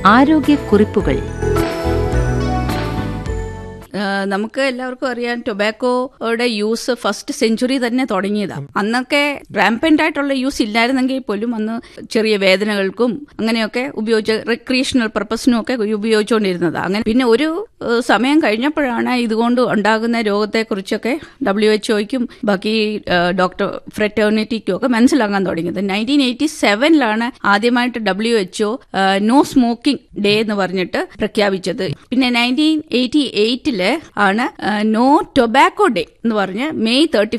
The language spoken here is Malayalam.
ആരോഗ്യക്കുറിപ്പുകൾ ഏഹ് നമുക്ക് എല്ലാവർക്കും അറിയാം ടൊബാക്കോയുടെ യൂസ് ഫസ്റ്റ് സെഞ്ചുറി തന്നെ തുടങ്ങിയതാണ് അന്നൊക്കെ റാമ്പൻ്റ് ആയിട്ടുള്ള യൂസ് ഇല്ലായിരുന്നെങ്കിൽ പോലും അന്ന് ചെറിയ വേദനകൾക്കും അങ്ങനെയൊക്കെ ഉപയോഗിച്ച് റെക്രിയേഷണൽ പർപ്പസിനും ഒക്കെ ഉപയോഗിച്ചുകൊണ്ടിരുന്നത് അങ്ങനെ പിന്നെ ഒരു ഏഹ് സമയം കഴിഞ്ഞപ്പോഴാണ് ഇതുകൊണ്ട് ഉണ്ടാകുന്ന രോഗത്തെക്കുറിച്ചൊക്കെ ഡബ്ല്യു എച്ച്ഒയ്ക്കും ബാക്കി ഏഹ് ഡോക്ടർ ഫ്രെറ്റേണിറ്റിക്കും ഒക്കെ മനസ്സിലാക്കാൻ തുടങ്ങിയത് നയൻറ്റീൻ എയ്റ്റി സെവനിലാണ് ആദ്യമായിട്ട് W HO no smoking day എന്ന് പറഞ്ഞിട്ട് പ്രഖ്യാപിച്ചത് പിന്നെ നയൻറ്റീൻ എയ്റ്റി എയ്റ്റില് ആണ് നോ ടൊബാക്കോ ഡേ എന്ന് പറഞ്ഞ് മെയ് തേർട്ടി